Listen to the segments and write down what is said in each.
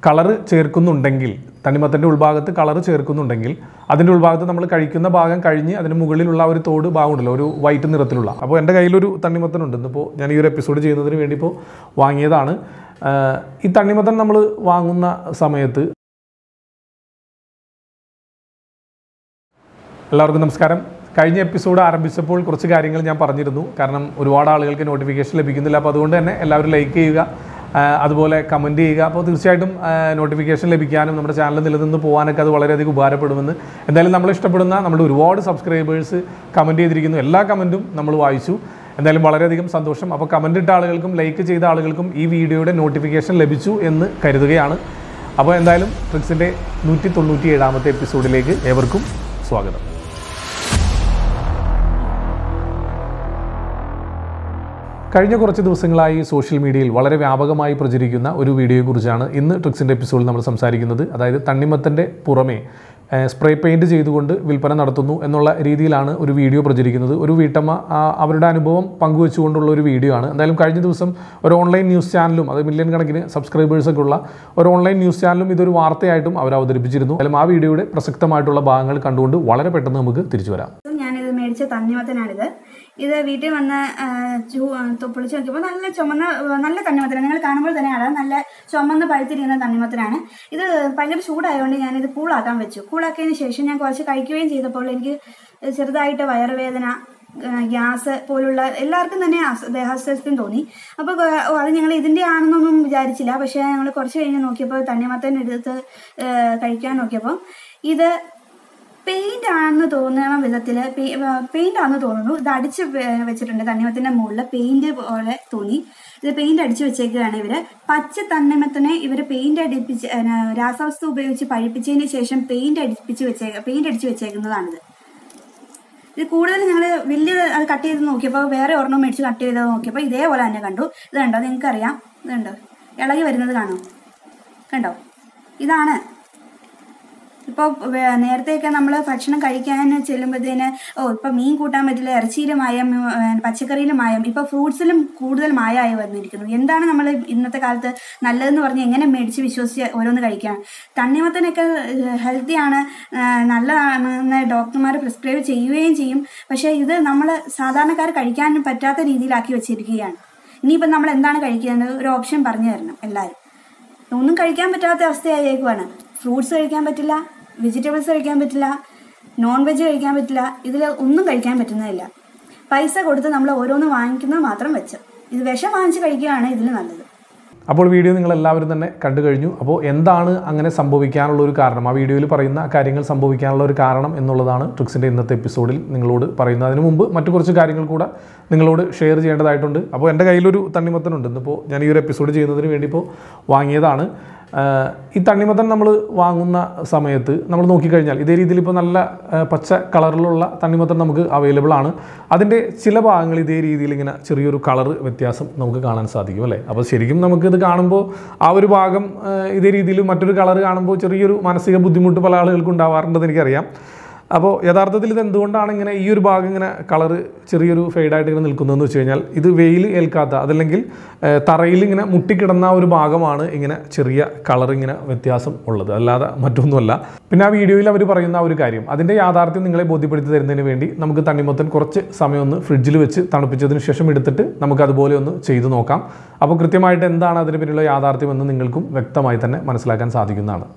colour ചേർക്കുന്നുണ്ടെങ്കിൽ തണ്ണിമത്തൻ്റെ ഉൾഭാഗത്ത് colour ചേർക്കുന്നുണ്ടെങ്കിൽ അതിൻ്റെ ഉൾഭാഗത്ത് നമ്മൾ കഴിക്കുന്ന ഭാഗം കഴിഞ്ഞ് അതിന് മുകളിലുള്ള ആ ഒരു തോട് ഭാഗമുണ്ടല്ലോ ഒരു വൈറ്റ് നിറത്തിലുള്ള അപ്പോൾ എൻ്റെ കയ്യിലൊരു തണ്ണിമത്തനുണ്ട് ഇന്നിപ്പോൾ ഞാൻ ഈ ഒരു എപ്പിസോഡ് ചെയ്യുന്നതിന് വേണ്ടി ഇപ്പോൾ വാങ്ങിയതാണ് ആഹ് ഈ തണ്ണിമത്തൻ നമ്മൾ വാങ്ങുന്ന സമയത്ത് എല്ലാവർക്കും നമസ്കാരം കഴിഞ്ഞ എപ്പിസോഡ് ആരംഭിച്ചപ്പോൾ കുറച്ച് കാര്യങ്ങൾ ഞാൻ പറഞ്ഞിരുന്നു കാരണം ഒരുപാട് ആളുകൾക്ക് നോട്ടിഫിക്കേഷൻ ലഭിക്കുന്നില്ല അപ്പോൾ അതുകൊണ്ട് തന്നെ എല്ലാവരും ലൈക്ക് ചെയ്യുക ആ, അതുപോലെ കമൻറ്റ് ചെയ്യുക അപ്പോൾ തീർച്ചയായിട്ടും നോട്ടിഫിക്കേഷൻ ലഭിക്കാനും നമ്മുടെ ചാനൽ നിലനിന്ന് പോകാനൊക്കെ അത് വളരെയധികം ഉപകാരപ്പെടുമെന്ന് എന്തായാലും നമ്മൾ ഇഷ്ടപ്പെടുന്ന നമ്മുടെ ഒരുപാട് സബ്സ്ക്രൈബേഴ്സ് കമൻറ്റ് ചെയ്തിരിക്കുന്നു എല്ലാ കമൻറ്റും നമ്മൾ വായിച്ചു എന്തായാലും വളരെയധികം സന്തോഷം അപ്പോൾ കമൻ്റ് ഇട്ട ആളുകൾക്കും ലൈക്ക് ചെയ്ത ആളുകൾക്കും ഈ വീഡിയോയുടെ നോട്ടിഫിക്കേഷൻ ലഭിച്ചു എന്ന് കരുതുകയാണ് അപ്പോൾ എന്തായാലും ട്രിക്സിൻ്റെ നൂറ്റി തൊണ്ണൂറ്റി ഏഴാമത്തെ എപ്പിസോഡിലേക്ക് ഏവർക്കും സ്വാഗതം കഴിഞ്ഞ കുറച്ച് ദിവസങ്ങളായി സോഷ്യൽ മീഡിയയിൽ വളരെ വ്യാപകമായി പ്രചരിക്കുന്ന ഒരു വീഡിയോയെക്കുറിച്ചാണ് ഇന്ന് ട്രിക്സിൻ്റെ എപ്പിസോഡിൽ നമ്മൾ സംസാരിക്കുന്നത് അതായത് തണ്ണിമത്തൻ്റെ പുറമേ ഏഹ്, സ്പ്രേ പെയിൻറ് ചെയ്തുകൊണ്ട് വിൽപ്പന നടത്തുന്നു എന്നുള്ള രീതിയിലാണ് ഒരു വീഡിയോ പ്രചരിക്കുന്നത് ഒരു വീട്ടമ്മ ആ, അവരുടെ അനുഭവം പങ്കുവെച്ചുകൊണ്ടുള്ള ഒരു വീഡിയോ ആണ് എന്തായാലും കഴിഞ്ഞ ദിവസം ഒരു ഓൺലൈൻ ന്യൂസ് ചാനലും അത് മില്യൺ കണക്കിന് സബ്സ്ക്രൈബേഴ്സൊക്കെ ഉള്ള ഒരു ഓൺലൈൻ ന്യൂസ് ചാനലും ഇതൊരു വാർത്തയായിട്ടും അവർ അവതരിപ്പിച്ചിരുന്നു എന്തായാലും ആ വീഡിയോയുടെ പ്രസക്തമായിട്ടുള്ള ഭാഗങ്ങൾ കണ്ടുകൊണ്ട് വളരെ പെട്ടെന്ന് നമുക്ക് തിരിച്ചു വരാം ഞാനിത് മേടിച്ച തണ്ണിമത്തനാണിത് ഇത് വീട്ടിൽ വന്ന് ആ, ചൂ- ആ, തൊ- പൊളിച്ച് നോക്കിയപ്പോൾ നല്ല ചുമന്ന ആ, നല്ല തണ്ണിമത്തനാണ് നിങ്ങൾ കാണുമ്പോൾ തന്നെ അറിയാം നല്ല ചുമന്ന് പഴുത്തിരിക്കുന്ന തണ്ണിമത്തനാണ് ഇത് ഭയങ്കര ചൂടായതുകൊണ്ട് ഞാനിത് കൂളാക്കാൻ വെച്ചു കൂളാക്കിയതിന് ശേഷം ഞാൻ കുറച്ച് കഴിക്കുകയും ചെയ്തപ്പോൾ എനിക്ക് ചെറുതായിട്ട് വയറുവേദന ആ, ഗ്യാസ് പോലുള്ള എല്ലാവർക്കും തന്നെ അസ- ദേഹാസ്വാസ്ഥ്യം തോന്നി അപ്പോൾ ഓ അത് ഞങ്ങൾ ഇതിൻ്റെ ആണെന്നൊന്നും വിചാരിച്ചില്ല പക്ഷേ ഞങ്ങൾ കുറച്ച് കഴിഞ്ഞ് നോക്കിയപ്പോൾ തണ്ണിമത്തൻ എടുത്ത് ആ, കഴിക്കാൻ നോക്കിയപ്പോൾ ഇത് പെയിന്റ് ആണെന്ന് തോന്നുന്ന വിധത്തിൽ പെയിന്റ് ആണെന്ന് തോന്നുന്നു ഇത് അടിച്ച് വെ- വെച്ചിട്ടുണ്ട് തണ്ണിമത്തിന്റെ മുകളിൽ പെയിന്റ് പോലെ തോന്നി ഇത് പെയിന്റ് അടിച്ച് വെച്ചേക്കുകയാണ് ഇവര് പച്ച തണ്ണിമത്തിനെ ഇവര് പെയിന്റ് അടിപ്പിച്ച് ഏ, രാസവസ്തു ഉപയോഗിച്ച് പഴിപ്പിച്ചതിന് ശേഷം പെയിന്റ് അടിപ്പിച്ച് വെച്ചേക്ക പെയിന്റ് അടിച്ച് വെച്ചേക്കുന്നതാണിത് ഇത് കൂടുതൽ ഞങ്ങൾ വലിയ അത് കട്ട് ചെയ്ത് നോക്കിയപ്പോൾ വേറെ ഒരെണ്ണം മേടിച്ച് കട്ട് ചെയ്ത് നോക്കിയപ്പോൾ ഇതേപോലെ തന്നെ കണ്ടു ഇത് കണ്ടോ നിങ്ങൾക്കറിയാം ഇത് കണ്ടോ ഇളകി വരുന്നത് കാണോ കണ്ടോ ഇതാണ് ഇപ്പോൾ നേരത്തെയൊക്കെ നമ്മൾ ഭക്ഷണം കഴിക്കാൻ ചെല്ലുമ്പോഴത്തേന് ഓ ഇപ്പം മീൻ കൂട്ടാൻ പറ്റില്ല ഇറച്ചിയിൽ മായം ഏഹ്, പച്ചക്കറിയിൽ മായം ഇപ്പോൾ ഫ്രൂട്ട്സിലും കൂടുതൽ മായമായി വന്നിരിക്കുന്നു എന്താണ് നമ്മൾ ഇന്നത്തെ കാലത്ത് നല്ലതെന്ന് പറഞ്ഞ് എങ്ങനെ മേടിച്ച് വിശ്വസിച്ച് ഓരോന്ന് കഴിക്കാം തണ്ണിമത്തനൊക്കെ ഹെൽത്തിയാണ് നല്ലതാണെന്ന് ഡോക്ടർമാർ പ്രിസ്ക്രൈബ് ചെയ്യുകയും ചെയ്യും പക്ഷേ ഇത് നമ്മൾ സാധാരണക്കാർ കഴിക്കാൻ പറ്റാത്ത രീതിയിലാക്കി വെച്ചിരിക്കുകയാണ് ഇനിയിപ്പം നമ്മൾ എന്താണ് കഴിക്കുന്നത് ഒരു ഓപ്ഷൻ പറഞ്ഞു തരണം എല്ലാവരും ഒന്നും കഴിക്കാൻ പറ്റാത്ത അവസ്ഥയായേക്കുവാണ് ഫ്രൂട്ട്സ് കഴിക്കാൻ പറ്റില്ല വെജിറ്റബിൾസ് കഴിക്കാൻ പറ്റില്ല നോൺ വെജ് കഴിക്കാൻ പറ്റില്ല ഇതിൽ ഒന്നും കഴിക്കാൻ പറ്റുന്നതില്ല പൈസ കൊടുത്ത് നമ്മൾ ഓരോന്ന് വാങ്ങിക്കുന്നത് മാത്രം വെച്ച് ഇത് വിഷം വാങ്ങിച്ച് കഴിക്കുകയാണ് ഇതിൽ നല്ലത് അപ്പോൾ വീഡിയോ നിങ്ങൾ എല്ലാവരും തന്നെ കണ്ടു കഴിഞ്ഞു അപ്പോൾ എന്താണ് അങ്ങനെ സംഭവിക്കാനുള്ള ഒരു കാരണം ആ വീഡിയോയിൽ പറയുന്ന കാര്യങ്ങൾ സംഭവിക്കാനുള്ള ഒരു കാരണം എന്നുള്ളതാണ് ട്രിക്സിൻ്റെ ഇന്നത്തെ എപ്പിസോഡിൽ നിങ്ങളോട് പറയുന്നത് അതിനു മുമ്പ് മറ്റു കുറച്ച് കാര്യങ്ങൾ കൂടെ നിങ്ങളോട് ഷെയർ ചെയ്യേണ്ടതായിട്ടുണ്ട് അപ്പോൾ എൻ്റെ കയ്യിലൊരു തണ്ണിമത്തനുണ്ട് ഇന്നിപ്പോൾ ഞാൻ ഈ ഒരു എപ്പിസോഡ് ചെയ്യുന്നതിന് വേണ്ടി ഇപ്പോൾ വാങ്ങിയതാണ് ആഹ് ഈ തണ്ണിമത്തൻ നമ്മൾ വാങ്ങുന്ന സമയത്ത് നമ്മൾ നോക്കിക്കഴിഞ്ഞാൽ ഇതേ രീതിയിൽ ഇപ്പോൾ നല്ല ആഹ് പച്ച കളറിലുള്ള തണ്ണിമത്തൻ നമുക്ക് അവൈലബിൾ ആണ് അതിൻ്റെ ചില ഭാഗങ്ങൾ ഇതേ രീതിയിൽ ഇങ്ങനെ ചെറിയൊരു കളർ വ്യത്യാസം നമുക്ക് കാണാൻ സാധിക്കും അല്ലേ അപ്പോൾ ശരിക്കും നമുക്കിത് കാണുമ്പോൾ ആ ഒരു ഭാഗം ആഹ് ഇതേ രീതിയിൽ മറ്റൊരു കളർ കാണുമ്പോൾ ചെറിയൊരു മാനസിക ബുദ്ധിമുട്ട് പല ആളുകൾക്കും ഉണ്ടാവാറുണ്ടെന്ന് എനിക്കറിയാം അപ്പോൾ യഥാർത്ഥത്തിൽ ഇത് എന്തുകൊണ്ടാണ് ഇങ്ങനെ ഈ ഒരു ഭാഗം ഇങ്ങനെ കളറ് ചെറിയൊരു ഫെയ്ഡായിട്ട് ഇങ്ങനെ നിൽക്കുന്നതെന്ന് വെച്ച് കഴിഞ്ഞാൽ ഇത് വെയിൽ ഏൽക്കാത്ത അതല്ലെങ്കിൽ ഏഹ്, തറയിൽ ഇങ്ങനെ മുട്ടിക്കിടന്ന ഒരു ഭാഗമാണ് ഇങ്ങനെ ചെറിയ കളർ ഇങ്ങനെ വ്യത്യാസം ഉള്ളത് അല്ലാതെ മറ്റൊന്നുമല്ല പിന്നെ ആ വീഡിയോയിൽ അവർ പറയുന്ന ആ ഒരു കാര്യം അതിൻ്റെ യാഥാർത്ഥ്യം നിങ്ങളെ ബോധ്യപ്പെടുത്തി തരുന്നതിന് വേണ്ടി നമുക്ക് തണ്ണിമത്തൻ കുറച്ച് സമയം ഒന്ന് ഫ്രിഡ്ജിൽ വെച്ച് തണുപ്പിച്ചതിന് ശേഷം എടുത്തിട്ട് നമുക്ക് അതുപോലെ ഒന്ന് ചെയ്തു നോക്കാം അപ്പോൾ കൃത്യമായിട്ട് എന്താണ് അതിന് പിന്നിലുള്ള യാഥാർത്ഥ്യം എന്ന് നിങ്ങൾക്കും വ്യക്തമായി തന്നെ മനസ്സിലാക്കാൻ സാധിക്കുന്നതാണ്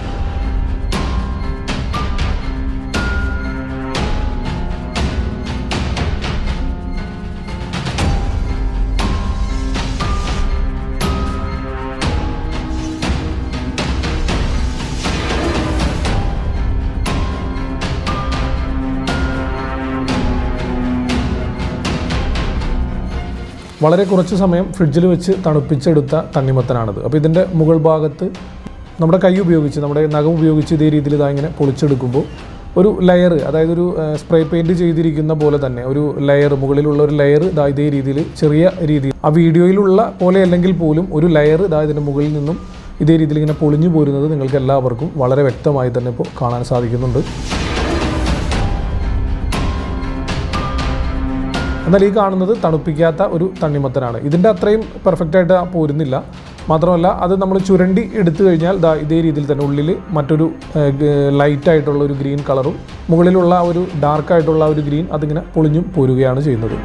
വളരെ കുറച്ച് സമയം ഫ്രിഡ്ജിൽ വെച്ച് തണുപ്പിച്ചെടുത്ത തണ്ണിമത്തനാണിത് അപ്പോൾ ഇതിൻ്റെ മുകൾ ഭാഗത്ത് നമ്മുടെ കൈ ഉപയോഗിച്ച് നമ്മുടെ നഖം ഉപയോഗിച്ച് ഇതേ രീതിയിൽ ഇതാ ഇങ്ങനെ പൊളിച്ചെടുക്കുമ്പോൾ ഒരു ലെയർ അതായത് ഒരു സ്പ്രേ പെയിൻറ് ചെയ്തിരിക്കുന്ന പോലെ തന്നെ ഒരു ലെയർ മുകളിലുള്ള ഒരു ലെയർ ഇതാ ഇതേ രീതിയിൽ ചെറിയ രീതിയിൽ ആ വീഡിയോയിലുള്ള പോലെ അല്ലെങ്കിൽ പോലും ഒരു ലെയർ ഇതാ ഇതിൻ്റെ മുകളിൽ നിന്നും ഇതേ രീതിയിൽ ഇങ്ങനെ പൊളിഞ്ഞു പോരുന്നത് നിങ്ങൾക്ക് എല്ലാവർക്കും വളരെ വ്യക്തമായി തന്നെ ഇപ്പോൾ കാണാൻ സാധിക്കുന്നുണ്ട് എന്നാൽ ഈ കാണുന്നത് തണുപ്പിക്കാത്ത ഒരു തണ്ണിമത്തനാണ് ഇതിൻ്റെ അത്രയും പെർഫെക്റ്റ് ആയിട്ട് പോരുന്നില്ല മാത്രമല്ല അത് നമ്മൾ ചുരണ്ടി എടുത്തു കഴിഞ്ഞാൽ ദാ ഇതേ രീതിയിൽ തന്നെ ഉള്ളിൽ മറ്റൊരു ലൈറ്റ് ആയിട്ടുള്ള ഒരു ഗ്രീൻ കളറും മുകളിലുള്ള ആ ഒരു ഡാർക്ക് ആയിട്ടുള്ള ആ ഒരു ഗ്രീൻ അതിങ്ങനെ പൊളിഞ്ഞും പോരുകയാണ് ചെയ്യുന്നത്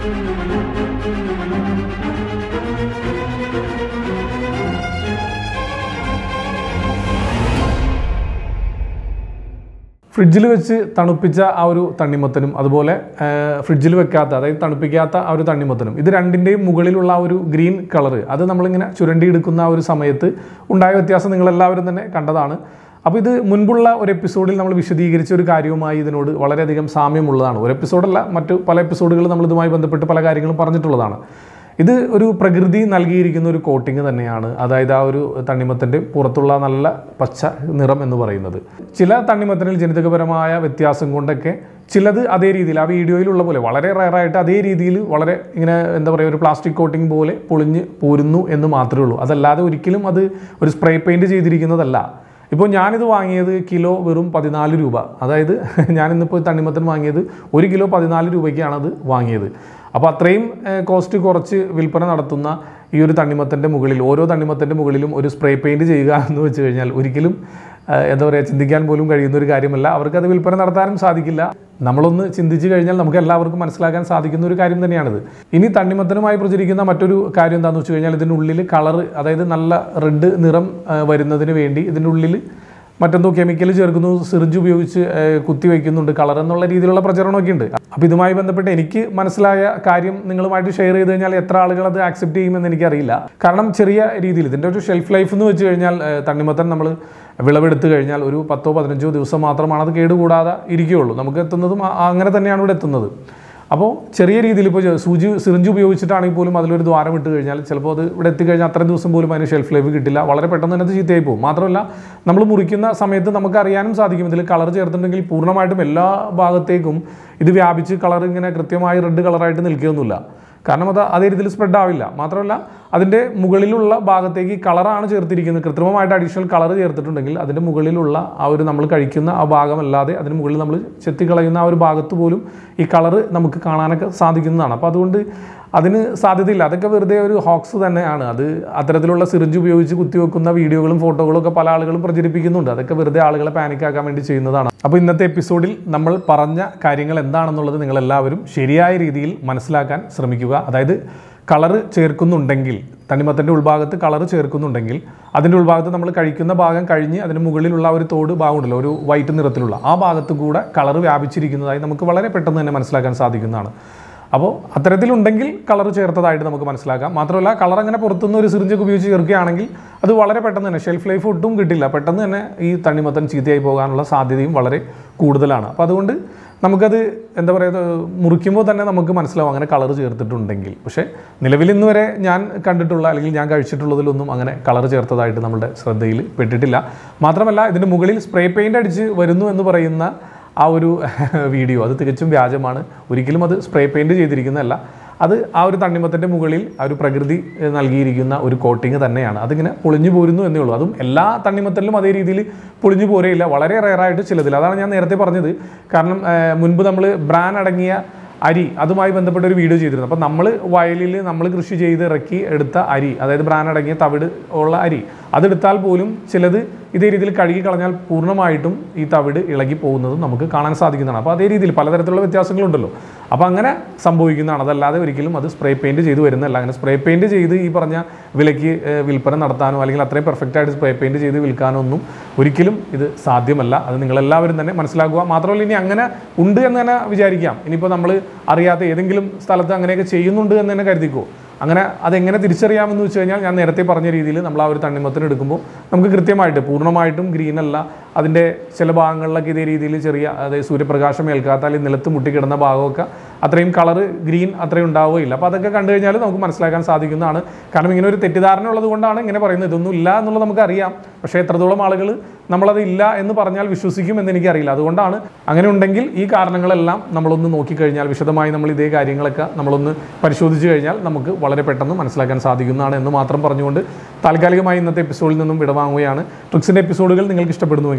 ഫ്രിഡ്ജിൽ വെച്ച് തണുപ്പിച്ച ആ ഒരു തണ്ണിമത്തനും അതുപോലെ ആ, ഫ്രിഡ്ജിൽ വെക്കാത്ത അതായത് തണുപ്പിക്കാത്ത ആ ഒരു തണ്ണിമത്തനും ഇത് രണ്ടിൻ്റെയും മുകളിലുള്ള ആ ഒരു ഗ്രീൻ കളറ് അത് നമ്മളിങ്ങനെ ചുരണ്ടിയെടുക്കുന്ന ആ ഒരു സമയത്ത് ഉണ്ടായ വ്യത്യാസം നിങ്ങളെല്ലാവരും തന്നെ കണ്ടതാണ് അപ്പോൾ ഇത് മുൻപുള്ള ഒരു എപ്പിസോഡിൽ നമ്മൾ വിശദീകരിച്ച ഒരു കാര്യവുമായി ഇതിനോട് വളരെയധികം സാമ്യമുള്ളതാണ് ഒരു എപ്പിസോഡല്ല മറ്റു പല എപ്പിസോഡുകൾ നമ്മൾ ഇതുമായി ബന്ധപ്പെട്ട് പല കാര്യങ്ങളും പറഞ്ഞിട്ടുള്ളതാണ് ഇത് ഒരു പ്രകൃതി നൽകിയിരിക്കുന്ന ഒരു കോട്ടിങ് തന്നെയാണ് അതായത് ആ ഒരു തണ്ണിമത്തൻ്റെ പുറത്തുള്ള നല്ല പച്ച നിറം എന്ന് പറയുന്നത് ചില തണ്ണിമത്തനിൽ ജനിതകപരമായ വ്യത്യാസം കൊണ്ടൊക്കെ ചിലത് അതേ രീതിയിൽ ആ വീഡിയോയിലുള്ള പോലെ വളരെ റയറായിട്ട് അതേ രീതിയിൽ വളരെ ഇങ്ങനെ എന്താ പറയുക ഒരു പ്ലാസ്റ്റിക് കോട്ടിംഗ് പോലെ പൊളിഞ്ഞ് പോരുന്നു എന്ന് മാത്രമേ ഉള്ളൂ അതല്ലാതെ ഒരിക്കലും അത് ഒരു സ്പ്രേ പെയിൻറ് ചെയ്തിരിക്കുന്നതല്ല ഇപ്പോൾ ഞാനിത് വാങ്ങിയത് കിലോ വെറും പതിനാല് രൂപ അതായത് ഞാനിന്നിപ്പോൾ തണ്ണിമത്തൻ വാങ്ങിയത് ഒരു കിലോ പതിനാല് രൂപയ്ക്കാണ് അത് വാങ്ങിയത് അപ്പോൾ അത്രയും കോസ്റ്റ് കുറച്ച് വിൽപ്പന നടത്തുന്ന ഈ ഒരു തണ്ണിമത്തൻ്റെ മുകളിൽ ഓരോ തണ്ണിമത്തൻ്റെ മുകളിലും ഒരു സ്പ്രേ പെയിൻറ് ചെയ്യുക എന്ന് വെച്ച് കഴിഞ്ഞാൽ ഒരിക്കലും ആ, എന്താ പറയുക ചിന്തിക്കാൻ പോലും കഴിയുന്ന ഒരു കാര്യമല്ല അവർക്കത് വിൽപ്പന നടത്താനും സാധിക്കില്ല നമ്മളൊന്ന് ചിന്തിച്ചു കഴിഞ്ഞാൽ നമുക്ക് എല്ലാവർക്കും മനസ്സിലാക്കാൻ സാധിക്കുന്ന ഒരു കാര്യം തന്നെയാണിത് ഇനി തണ്ണിമത്തനുമായി പ്രചരിക്കുന്ന മറ്റൊരു കാര്യം എന്താണെന്ന് വെച്ച് കഴിഞ്ഞാൽ ഇതിനുള്ളിൽ കളർ അതായത് നല്ല റെഡ് നിറം ആ, വരുന്നതിന് വേണ്ടി ഇതിൻ്റെ ഉള്ളിൽ മറ്റെന്തോ കെമിക്കൽ ചേർക്കുന്നു സിറിഞ്ച് ഉപയോഗിച്ച് ഏഹ്, കുത്തി വയ്ക്കുന്നുണ്ട് കളർ എന്നുള്ള രീതിയിലുള്ള പ്രചരണമൊക്കെ ഉണ്ട് അപ്പോൾ ഇതുമായി ബന്ധപ്പെട്ട് എനിക്ക് മനസ്സിലായ കാര്യം നിങ്ങളുമായിട്ട് ഷെയർ ചെയ്ത് കഴിഞ്ഞാൽ എത്ര ആളുകൾ അത് ആക്സെപ്റ്റ് ചെയ്യുമെന്ന് എനിക്കറിയില്ല കാരണം ചെറിയ രീതിയിൽ ഇതിൻ്റെ ഒരു ഷെൽഫ് ലൈഫ് എന്ന് വെച്ച് കഴിഞ്ഞാൽ ഏഹ്, തണ്ണിമത്തൻ നമ്മൾ വിളവെടുത്ത് കഴിഞ്ഞാൽ ഒരു പത്തോ പതിനഞ്ചോ ദിവസം മാത്രമാണ് അത് കേടുകൂടാതെ ഇരിക്കുകയുള്ളൂ നമുക്ക് എത്തുന്നതും ആ- അങ്ങനെ തന്നെയാണ് ഇവിടെ എത്തുന്നത് അപ്പോൾ ചെറിയ രീതിയിൽ ഇപ്പോൾ സൂചി സിറിഞ്ച് ഉപയോഗിച്ചിട്ടാണെങ്കിൽ പോലും അതിലൊരു ദ്വാരം ഇട്ട് കഴിഞ്ഞാൽ ചിലപ്പോൾ അത് ഇവിടെ എത്തിക്കഴിഞ്ഞാൽ അത്രയും ദിവസം പോലും അതിന് ഷെൽഫ് ലൈഫ് കിട്ടില്ല വളരെ പെട്ടെന്ന് തന്നെ അത് ചീത്തയായി പോകും മാത്രമല്ല നമ്മൾ മുറിക്കുന്ന സമയത്ത് നമുക്ക് അറിയാനും സാധിക്കും ഇതിൽ കളർ ചേർത്തിട്ടുണ്ടെങ്കിൽ പൂർണ്ണമായിട്ടും എല്ലാ ഭാഗത്തേക്കും ഇത് വ്യാപിച്ച് കളർ ഇങ്ങനെ കൃത്യമായി റെഡ് കളറായിട്ട് നിൽക്കുകയൊന്നുമില്ല കാരണം അത് അതേ രീതിയിൽ സ്പ്രെഡ് ആവില്ല മാത്രമല്ല അതിൻ്റെ മുകളിലുള്ള ഭാഗത്തേക്ക് കളറാണ് ചേർത്തിരിക്കുന്നത് കൃത്രിമമായിട്ട് അഡീഷണൽ കളർ ചേർത്തിട്ടുണ്ടെങ്കിൽ അതിൻ്റെ മുകളിലുള്ള ആ ഒരു നമ്മൾ കഴിക്കുന്ന ആ ഭാഗമല്ലാതെ അതിന് മുകളിൽ നമ്മൾ ചെത്തിക്കളയുന്ന ആ ഒരു ഭാഗത്ത് പോലും ഈ കളറ് നമുക്ക് കാണാനൊക്കെ സാധിക്കുന്നതാണ് അപ്പോൾ അതുകൊണ്ട് അതിന് സാധ്യതയില്ല അതൊക്കെ വെറുതെ ഒരു ഹോക്സ് തന്നെയാണ് അത് അത്തരത്തിലുള്ള സിറിഞ്ച് ഉപയോഗിച്ച് കുത്തിവെക്കുന്ന വീഡിയോകളും ഫോട്ടോകളും ഒക്കെ പല ആളുകളും പ്രചരിപ്പിക്കുന്നുണ്ട് അതൊക്കെ വെറുതെ ആളുകളെ പാനിക്കാക്കാൻ വേണ്ടി ചെയ്യുന്നതാണ് അപ്പോൾ ഇന്നത്തെ എപ്പിസോഡിൽ നമ്മൾ പറഞ്ഞ കാര്യങ്ങൾ എന്താണെന്നുള്ളത് നിങ്ങളെല്ലാവരും ശരിയായ രീതിയിൽ മനസ്സിലാക്കാൻ ശ്രമിക്കുക അതായത് കളറ് ചേർക്കുന്നുണ്ടെങ്കിൽ തണ്ണിമത്തൻ്റെ ഉൾഭാഗത്ത് കളറ് ചേർക്കുന്നുണ്ടെങ്കിൽ അതിൻ്റെ ഉൾഭാഗത്ത് നമ്മൾ കഴിക്കുന്ന ഭാഗം കഴിഞ്ഞ് അതിന് മുകളിലുള്ള ആ ഒരു തോട് ഭാഗമുണ്ടല്ലോ ഒരു വൈറ്റ് നിറത്തിലുള്ള ആ ഭാഗത്ത് കൂടെ കളറ് വ്യാപിച്ചിരിക്കുന്നതായി നമുക്ക് വളരെ പെട്ടെന്ന് തന്നെ മനസ്സിലാക്കാൻ സാധിക്കുന്നതാണ് അപ്പോൾ അത്തരത്തിലുണ്ടെങ്കിൽ കളർ ചേർത്തതായിട്ട് നമുക്ക് മനസ്സിലാക്കാം മാത്രമല്ല കളർ അങ്ങനെ പുറത്തുനിന്ന് ഒരു സിറിഞ്ചൊക്കെ ഉപയോഗിച്ച് ചേർക്കുകയാണെങ്കിൽ അത് വളരെ പെട്ടെന്ന് തന്നെ ഷെൽഫ് ലൈഫ് ഒട്ടും കിട്ടില്ല പെട്ടെന്ന് തന്നെ ഈ തണ്ണിമത്തൻ ചീത്തയായി പോകാനുള്ള സാധ്യതയും വളരെ കൂടുതലാണ് അപ്പോൾ അതുകൊണ്ട് നമുക്കത് എന്താ പറയുക മുറിക്കുമ്പോൾ തന്നെ നമുക്ക് മനസ്സിലാവും അങ്ങനെ കളർ ചേർത്തിട്ടുണ്ടെങ്കിൽ പക്ഷേ നിലവിൽ ഇന്ന് വരെ ഞാൻ കണ്ടിട്ടുള്ള അല്ലെങ്കിൽ ഞാൻ കഴിച്ചിട്ടുള്ളതിലൊന്നും അങ്ങനെ കളർ ചേർത്തതായിട്ട് നമ്മുടെ ശ്രദ്ധയിൽ പെട്ടിട്ടില്ല മാത്രമല്ല ഇതിൻ്റെ മുകളിൽ സ്പ്രേ പെയിൻ്റ് അടിച്ച് വരുന്നു എന്ന് പറയുന്ന ആ ഒരു വീഡിയോ അത് തികച്ചും വ്യാജമാണ് ഒരിക്കലും അത് സ്പ്രേ പെയിൻറ് ചെയ്തിരിക്കുന്നതല്ല അത് ആ ഒരു തണ്ണിമത്തൻ്റെ മുകളിൽ ആ ഒരു പ്രകൃതി ഏഹ്, നൽകിയിരിക്കുന്ന ഒരു കോട്ടിങ് തന്നെയാണ് അതിങ്ങനെ പൊളിഞ്ഞു പോരുന്നു എന്നേ ഉള്ളൂ അതും എല്ലാ തണ്ണിമത്തലിലും അതേ രീതിയിൽ പൊളിഞ്ഞു പോരയില്ല വളരെ റയറായിട്ട് ചിലതിൽ അതാണ് ഞാൻ നേരത്തെ പറഞ്ഞത് കാരണം ഏഹ്, മുൻപ് നമ്മൾ ബ്രാൻ അടങ്ങിയ അരി അതുമായി ബന്ധപ്പെട്ട ഒരു വീഡിയോ ചെയ്തിരുന്നു അപ്പോൾ നമ്മൾ വയലിൽ നമ്മൾ കൃഷി ചെയ്ത് ഇറക്കി എടുത്ത അരി അതായത് ബ്രാൻ അടങ്ങിയ തവിട് ഉള്ള അരി അതെടുത്താൽ പോലും ചിലത് ഇതേ രീതിയിൽ കഴുകി കളഞ്ഞാൽ പൂർണ്ണമായിട്ടും ഈ തവിട് ഇളകി പോകുന്നതും നമുക്ക് കാണാൻ സാധിക്കുന്നതാണ് അപ്പോൾ അതേ രീതിയിൽ പലതരത്തിലുള്ള വ്യത്യാസങ്ങളുണ്ടല്ലോ അപ്പോൾ അങ്ങനെ സംഭവിക്കുന്നതാണ് അതല്ലാതെ ഒരിക്കലും അത് സ്പ്രേ പെയിൻറ് ചെയ്ത് വരുന്നതല്ല അങ്ങനെ സ്പ്രേ പെയിൻറ് ചെയ്ത് ഈ പറഞ്ഞ വിലയ്ക്ക് ഏഹ്, വിൽപ്പന നടത്താനോ അല്ലെങ്കിൽ അത്രയും പെർഫെക്റ്റ് ആയിട്ട് സ്പ്രേ പെയിൻറ് ചെയ്ത് വിൽക്കാനോ ഒന്നും ഒരിക്കലും ഇത് സാധ്യമല്ല അത് നിങ്ങളെല്ലാവരും തന്നെ മനസ്സിലാക്കുക മാത്രമല്ല ഇനി അങ്ങനെ ഉണ്ട് എന്ന് തന്നെ വിചാരിക്കാം ഇനിയിപ്പോൾ നമ്മൾ അറിയാത്ത ഏതെങ്കിലും സ്ഥലത്ത് അങ്ങനെയൊക്കെ ചെയ്യുന്നുണ്ട് എന്ന് തന്നെ കരുതിക്കോ അങ്ങനെ അതെങ്ങനെ തിരിച്ചറിയാമെന്ന് വെച്ച് കഴിഞ്ഞാൽ ഞാൻ നേരത്തെ പറഞ്ഞ രീതിയിൽ നമ്മൾ ആ ഒരു തണ്ണിമത്തിന് എടുക്കുമ്പോൾ നമുക്ക് കൃത്യമായിട്ട് പൂർണ്ണമായിട്ടും ഗ്രീൻ അല്ല അതിൻ്റെ ചില ഭാഗങ്ങളിലൊക്കെ ഇതേ രീതിയിൽ ചെറിയ അതായത് സൂര്യപ്രകാശം ഏൽക്കാത്ത അല്ലെങ്കിൽ നിലത്ത് മുട്ടിക്കിടന്ന ഭാഗമൊക്കെ അത്രയും കളറ് ഗ്രീൻ അത്രയും ഉണ്ടാവുകയില്ല അപ്പോൾ അതൊക്കെ കണ്ടു കഴിഞ്ഞാൽ നമുക്ക് മനസ്സിലാക്കാൻ സാധിക്കുന്നതാണ് കാരണം ഇങ്ങനെ ഒരു തെറ്റിദ്ധാരണ ഉള്ളത് കൊണ്ടാണ് ഇങ്ങനെ പറയുന്നത് ഇതൊന്നും ഇല്ല എന്നുള്ളത് നമുക്കറിയാം പക്ഷേ എത്രത്തോളം ആളുകൾ നമ്മളത് ഇല്ല എന്ന് പറഞ്ഞാൽ വിശ്വസിക്കും എന്ന് എനിക്കറിയില്ല അതുകൊണ്ടാണ് അങ്ങനെ ഉണ്ടെങ്കിൽ ഈ കാരണങ്ങളെല്ലാം നമ്മളൊന്ന് നോക്കിക്കഴിഞ്ഞാൽ വിശദമായി നമ്മൾ ഇതേ കാര്യങ്ങളൊക്കെ നമ്മളൊന്ന് പരിശോധിച്ച് കഴിഞ്ഞാൽ നമുക്ക് വളരെ പെട്ടെന്ന് മനസ്സിലാക്കാൻ സാധിക്കുന്നതാണ് എന്ന് മാത്രം പറഞ്ഞുകൊണ്ട് താൽക്കാലികമായി ഇന്നത്തെ എപ്പിസോഡിൽ നിന്നും വിടവാങ്ങുകയാണ് ട്രിക്സിൻ്റെ എപ്പിസോഡുകൾ നിങ്ങൾക്ക് ഇഷ്ടപ്പെടുന്നുവെങ്കിൽ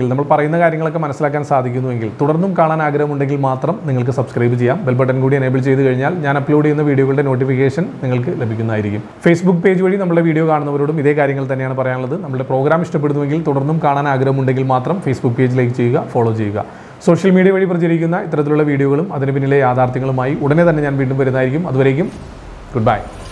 സാധിക്കുന്നുവെങ്കിൽ നമ്മൾ പറയുന്ന കാര്യങ്ങളൊക്കെ മനസ്സിലാക്കാൻ സാധിക്കുന്നുവെങ്കിൽ തുടർന്നും കാണാൻ ആഗ്രഹമുണ്ടെങ്കിൽ മാത്രം നിങ്ങൾക്ക് സബ്സ്ക്രൈബ് ചെയ്യാം ബെൽ ബട്ടൺ കൂടി എനേബിൾ ചെയ്ത് കഴിഞ്ഞാൽ ഞാൻ അപ്ലോഡ് ചെയ്യുന്ന വീഡിയോകളുടെ നോട്ടിഫിക്കേഷൻ നിങ്ങൾക്ക് ലഭിക്കുന്നതായിരിക്കും ഫേസ്ബുക്ക് പേജ് വഴി നമ്മുടെ വീഡിയോ കാണുന്നവരോടും ഇതേ കാര്യങ്ങൾ തന്നെയാണ് പറയാനുള്ളത് നമ്മുടെ പ്രോഗ്രാം ഇഷ്ടപ്പെടുന്നുവെങ്കിൽ തുടർന്നും കാണാൻ ആഗ്രഹമുണ്ടെങ്കിൽ മാത്രം ഫേസ്ബുക്ക് പേജ് ലൈക്ക് ചെയ്യുക ഫോളോ ചെയ്യുക സോഷ്യൽ മീഡിയ വഴി പ്രചരിക്കുന്ന ഇത്തരത്തിലുള്ള വീഡിയോകളും അതിന് പിന്നിലെ യാഥാർത്ഥ്യങ്ങളുമായി ഉടനെ തന്നെ ഞാൻ വീണ്ടും വരുന്നതായിരിക്കും അതുവരേക്കും ഗുഡ് ബൈ